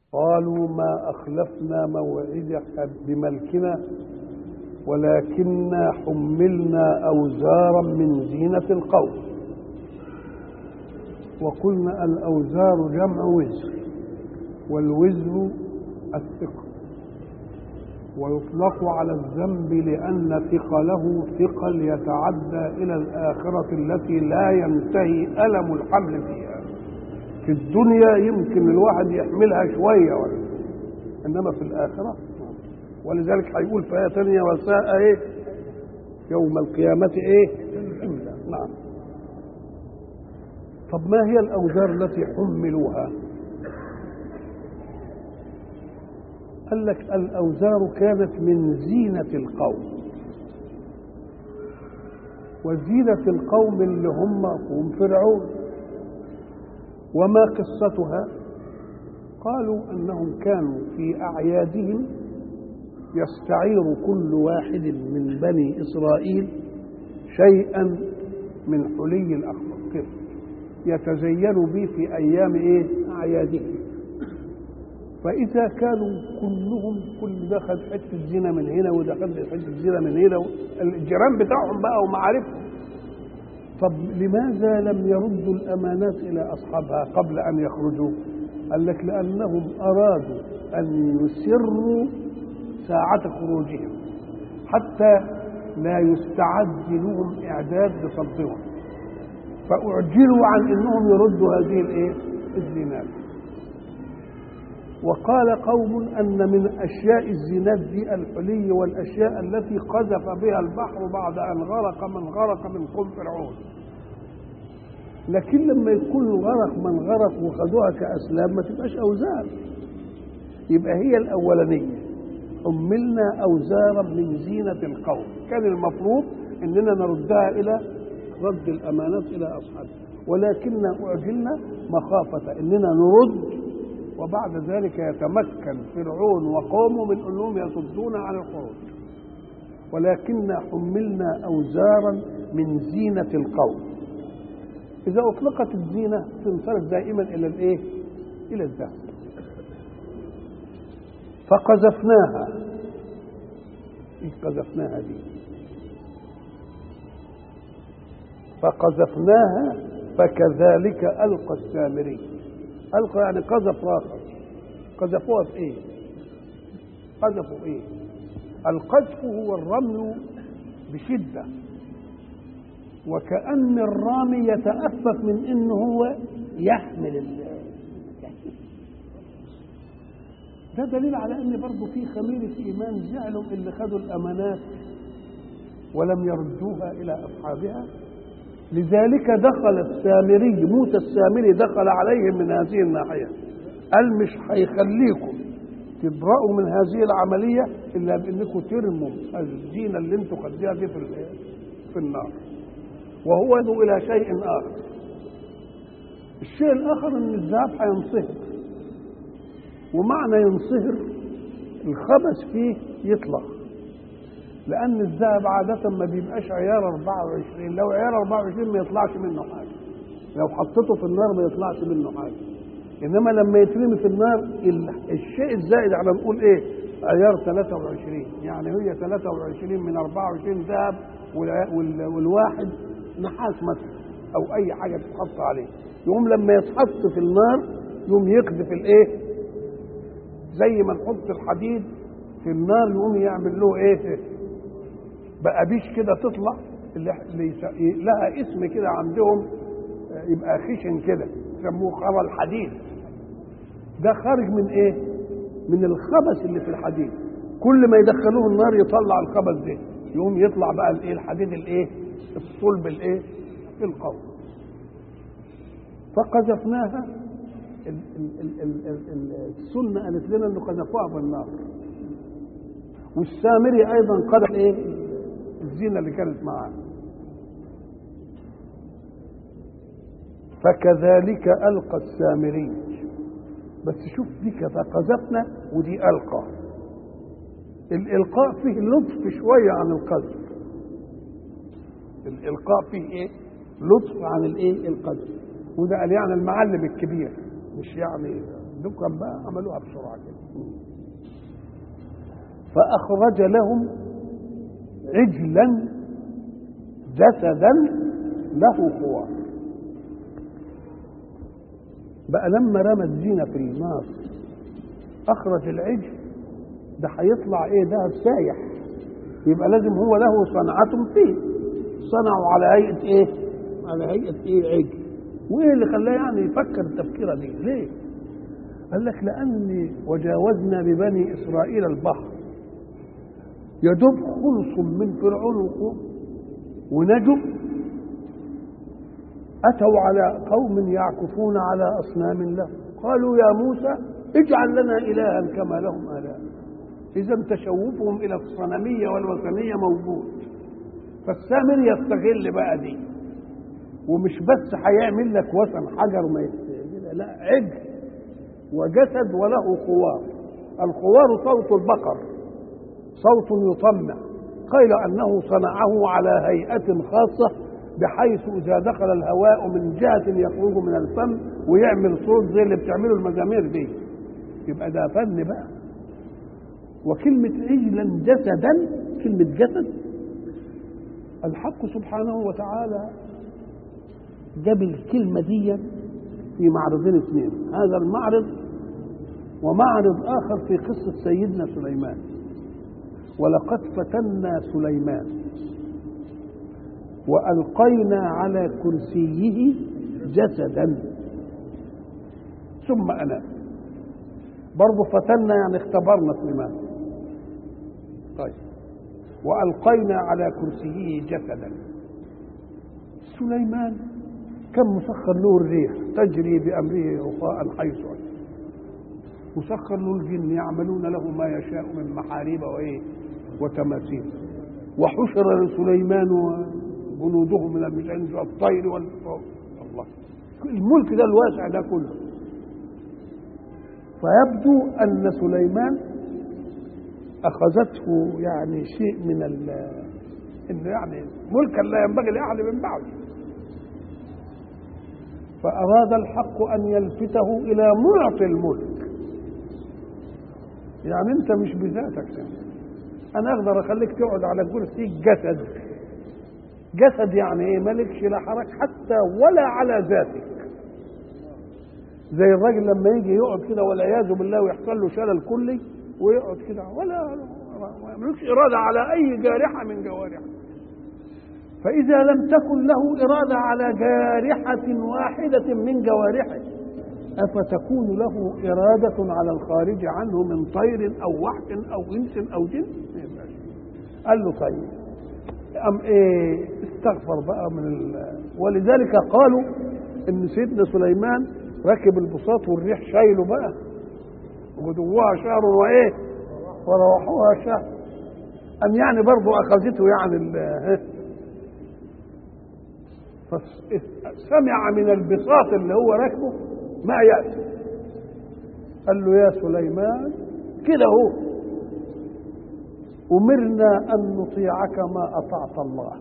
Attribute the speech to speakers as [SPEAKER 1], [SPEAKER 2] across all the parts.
[SPEAKER 1] قالوا ما أخلفنا موعدك بملكنا ولكنا حملنا أوزارا من زينة القوم وقلنا الأوزار جمع وزر والوزر الثقل ويطلق على الذنب لأن ثقله ثقل يتعدى إلى الآخرة التي لا ينتهي ألم الحمل فيها في الدنيا يمكن الواحد يحملها شوية ولا إنما في الآخرة ولذلك هيقول في آية ثانية وساء إيه يوم القيامة إيه نعم طب ما هي الأوزار التي حملوها قال لك الأوزار كانت من زينة القوم وزينة القوم اللي هم قوم فرعون وما قصتها قالوا أنهم كانوا في أعيادهم يستعير كل واحد من بني إسرائيل شيئا من حلي الأخضر يتزين به في أيام إيه؟ أعيادهم فإذا كانوا كلهم كل ده خد حتة زينة من هنا وده خد حتة زينة من هنا الجيران بتاعهم بقى ومعارفهم طب لماذا لم يردوا الأمانات إلى أصحابها قبل أن يخرجوا؟ قال لك لأنهم أرادوا أن يسروا ساعة خروجهم حتى لا يستعد لهم إعداد لصدهم فأعجلوا عن أنهم يردوا هذه الإيه؟ الزينات وقال قوم أن من أشياء الزينات دي الحلي والأشياء التي قذف بها البحر بعد أن غرق من غرق من قوم فرعون لكن لما يكون غرق من غرق وخدوها كأسلام ما تبقاش أوزار يبقى هي الأولانية حملنا أوزارا من زينة القوم كان المفروض أننا نردها إلى رد الأمانات إلى أصحابها ولكننا أعجلنا مخافة أننا نرد وبعد ذلك يتمكن فرعون وقومه من أنهم يصدون عن الخروج ولكننا حملنا أوزارا من زينة القوم إذا أطلقت الزينة تنصرف دائما إلى الإيه؟ إلى الذهب فقذفناها إيه قذفناها دي فقذفناها فكذلك ألقى السامري ألقى يعني قذف آخر قذفوها في إيه؟ قذفوا إيه؟ القذف هو الرمل بشدة وكأن الرامي يتأفف من إنه هو يحمل ال ده دليل على ان برضه في خميره ايمان زعلوا اللي خدوا الامانات ولم يردوها الى اصحابها لذلك دخل السامري موسى السامري دخل عليهم من هذه الناحيه قال مش هيخليكم تبرأوا من هذه العملية إلا بأنكم ترموا الزينة اللي انتم خديها دي في في النار وهو يدعو إلى شيء آخر الشيء الآخر أن الذهب هينصهر ومعنى ينصهر الخبث فيه يطلع لأن الذهب عادة ما بيبقاش عيار 24 لو عيار 24 ما يطلعش منه حاجة لو حطيته في النار ما يطلعش منه حاجة إنما لما يترمي في النار الشيء الزائد على نقول إيه عيار 23 يعني هي 23 من 24 ذهب والواحد نحاس مثلا أو أي حاجة تتحط عليه يقوم لما يتحط في النار يقوم يقذف الإيه زي ما نحط الحديد في النار يقوم يعمل له ايه بقى بيش كده تطلع اللي لها اسم كده عندهم يبقى خشن كده يسموه خرى الحديد ده خارج من ايه من الخبث اللي في الحديد كل ما يدخلوه النار يطلع الخبث ده يقوم يطلع بقى الايه الحديد الايه الصلب الايه القوي فقذفناها السنة قالت لنا انه قذفوها في النار والسامري ايضا قذف ايه الزينة اللي كانت معاه فكذلك القى السامري بس شوف دي فقذفنا ودي القى الالقاء فيه لطف شويه عن القذف الالقاء فيه ايه لطف عن الايه القذف وده قال يعني المعلم الكبير مش يعني دكان بقى عملوها بسرعه كده فاخرج لهم عجلا جسدا له خوار بقى لما رمى الزينه في النار اخرج العجل ده هيطلع ايه ده سايح يبقى لازم هو له صنعة فيه صنعوا على هيئة ايه على هيئة ايه عجل وايه اللي خلاه يعني يفكر التفكيره دي ليه قال لك لاني وجاوزنا ببني اسرائيل البحر يدب خلص من فرعون وقوم ونجوا أتوا على قوم يعكفون على أصنام له قالوا يا موسى اجعل لنا إلها كما لهم آلاء إذا تشوفهم إلى الصنمية والوثنية موجود فالسامر يستغل بقى دي ومش بس هيعمل لك وثن حجر ما يت- لا عجل وجسد وله خوار الخوار صوت البقر صوت يطمع قيل انه صنعه على هيئه خاصه بحيث اذا دخل الهواء من جهه يخرج من الفم ويعمل صوت زي اللي بتعمله المزامير دي يبقى ده فن بقى وكلمة عجلا جسدا كلمة جسد الحق سبحانه وتعالى جاب الكلمة دي في معرضين اثنين هذا المعرض ومعرض آخر في قصة سيدنا سليمان ولقد فتنا سليمان وألقينا على كرسيه جسدا ثم أنام برضه فتنا يعني اختبرنا سليمان طيب وألقينا على كرسيه جسدا سليمان كم مسخر له الريح تجري بأمره رخاء حيث أتى مسخر له الجن يعملون له ما يشاء من محاريب وإيه وتماثيل وحشر لسليمان وجنوده من المجن والطير وال الله الملك ده الواسع ده كله فيبدو أن سليمان أخذته يعني شيء من ال إنه يعني ملكا لا ينبغي لأحد من بعده فأراد الحق أن يلفته إلى معطي الملك يعني أنت مش بذاتك يعني. أنا أقدر أخليك تقعد على كرسي جسد جسد يعني إيه مالكش لا حرك حتى ولا على ذاتك زي الراجل لما يجي يقعد كده والعياذ بالله ويحصل له شلل كلي ويقعد كده ولا ملوش إرادة على أي جارحة من جوارحه فإذا لم تكن له إرادة على جارحة واحدة من جوارحه أفتكون له إرادة على الخارج عنه من طير أو وحش أو إنس أو جن قال له طيب أم إيه استغفر بقى من ال... ولذلك قالوا إن سيدنا سليمان ركب البساط والريح شايله بقى غدوها شهر وايه وروحوها شهر ام يعني برضه اخذته يعني ال فسمع من البساط اللي هو راكبه ما ياتي قال له يا سليمان كده هو امرنا ان نطيعك ما اطعت الله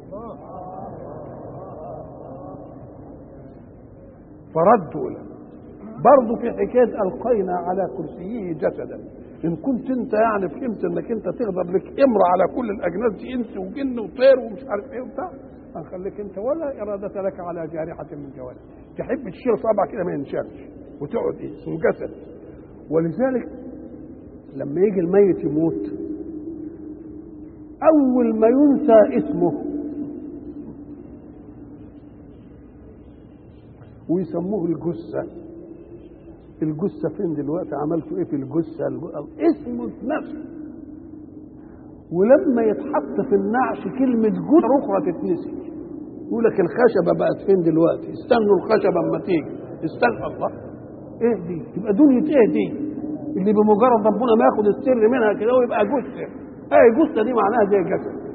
[SPEAKER 1] فردوا له برضه في حكايه القينا على كرسيه جسدا ان كنت انت يعني فهمت انك انت تقدر لك امرة على كل الاجناس دي انس وجن وطير ومش عارف ايه وبتاع هنخليك انت ولا اراده لك على جارحه من جوارح تحب تشيل صابع كده ما ينشالش وتقعد ايه اسمه جسد ولذلك لما يجي الميت يموت اول ما ينسى اسمه ويسموه الجثه الجثه فين دلوقتي عملتوا ايه في الجثه اسمه نفسه ولما يتحط في النعش كلمه جثه اخرى تتنسي يقول لك الخشبه بقت فين دلوقتي استنوا الخشبه اما تيجي استنى الله ايه دي تبقى دنيا ايه دي اللي بمجرد ربنا ما ياخد السر منها كده ويبقى جثه ايه جثه دي معناها زي جسد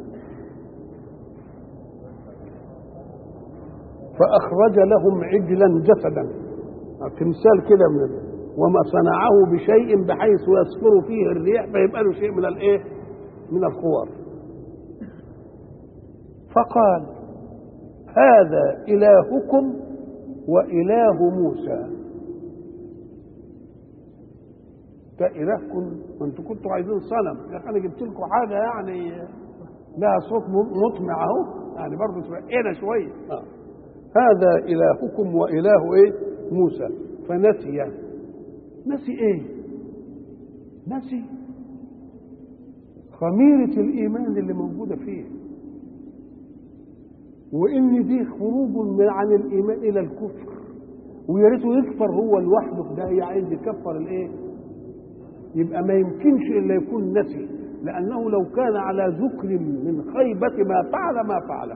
[SPEAKER 1] فأخرج لهم عجلا جسدا تمثال كده من وما صنعه بشيء بحيث يصفر فيه الريح فيبقى له شيء من الايه؟ من الخوار. فقال هذا إلهكم وإله موسى ده إلهكم وأنتم كنتوا عايزين صنم يا أخي أنا جبت لكم حاجة يعني لها صوت مطمع أهو يعني برضه تبقينا شوية آه. هذا إلهكم وإله إيه؟ موسى فنسي نسي إيه؟ نسي خميرة الإيمان اللي موجودة فيه وإن دي خروج من عن الإيمان إلى الكفر ويا ريته يكفر هو لوحده ده هي عايز يكفر الإيه؟ يبقى ما يمكنش إلا يكون نسي لأنه لو كان على ذكر من خيبة ما فعل ما فعله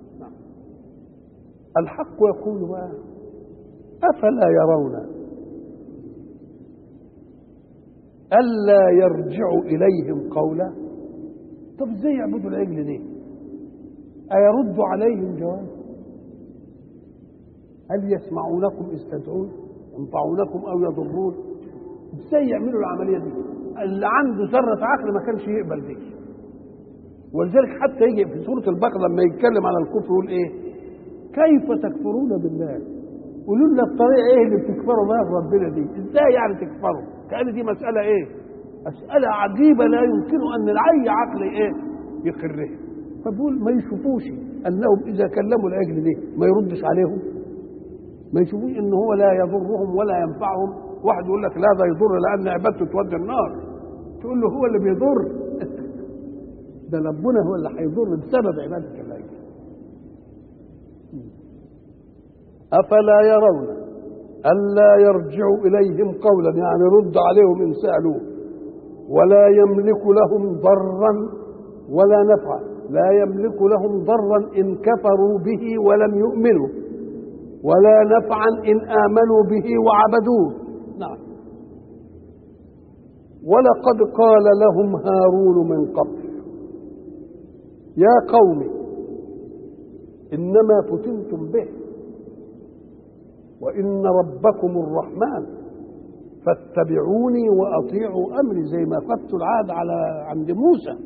[SPEAKER 1] الحق يقول بقى أفلا يرون ألا يرجع إليهم قولا طب ازاي يعبدوا العجل دي أيرد عليهم جواب هل يسمعونكم إذ تدعون ينفعونكم أو يضرون ازاي يعملوا العملية دي اللي عنده ذرة عقل ما كانش يقبل دي ولذلك حتى يجي في سورة البقرة لما يتكلم على الكفر يقول ايه كيف تكفرون بالله قولوا لنا الطريقة ايه اللي بتكفروا بها ربنا دي ازاي يعني تكفروا كأن دي مسألة ايه مسألة عجيبة لا يمكن أن العي عقل ايه يقرها فبقول ما يشوفوش أنهم إذا كلموا العجل دي ما يردش عليهم ما يشوفوش ان هو لا يضرهم ولا ينفعهم واحد يقول لك لا ده يضر لان عبادته تودي النار تقول له هو اللي بيضر ده ربنا هو اللي هيضر بسبب عباده الله افلا يرون الا يرجعوا اليهم قولا يعني رد عليهم ان سالوه ولا يملك لهم ضرا ولا نفعا لا يملك لهم ضرا ان كفروا به ولم يؤمنوا ولا نفعا ان امنوا به وعبدوه نعم ولقد قال لهم هارون من قبل يا قوم انما فتنتم به وان ربكم الرحمن فاتبعوني واطيعوا امري زي ما فتوا العهد على عند موسى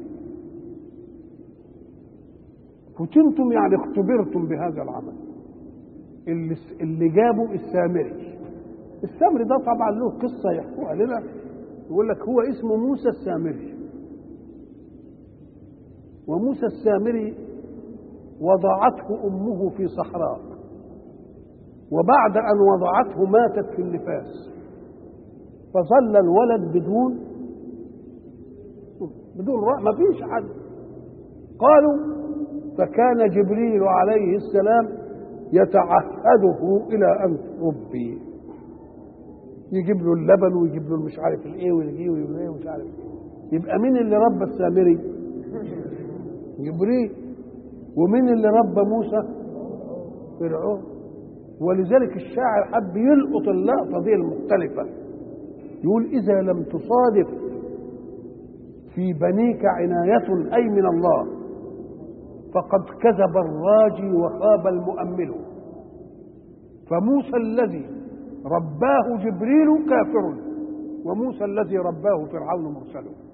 [SPEAKER 1] فتنتم يعني اختبرتم بهذا العمل اللي اللي جابوا السامري السامري ده طبعا له قصه يحكوها لنا يقول لك هو اسمه موسى السامري وموسى السامري وضعته امه في صحراء وبعد ان وضعته ماتت في النفاس فظل الولد بدون بدون رأى ما فيش حد قالوا فكان جبريل عليه السلام يتعهده الى ان تربي يجيب له اللبن ويجيب له مش عارف الايه ويجي ويجيب ايه ومش عارف ايه يبقى مين اللي ربى السامري جبريل ومين اللي ربى موسى فرعون ولذلك الشاعر حب يلقط اللقطه دي المختلفه يقول اذا لم تصادف في بنيك عنايه اي من الله فقد كذب الراجي وخاب المؤمل فموسى الذي رباه جبريل كافر وموسى الذي رباه فرعون مرسل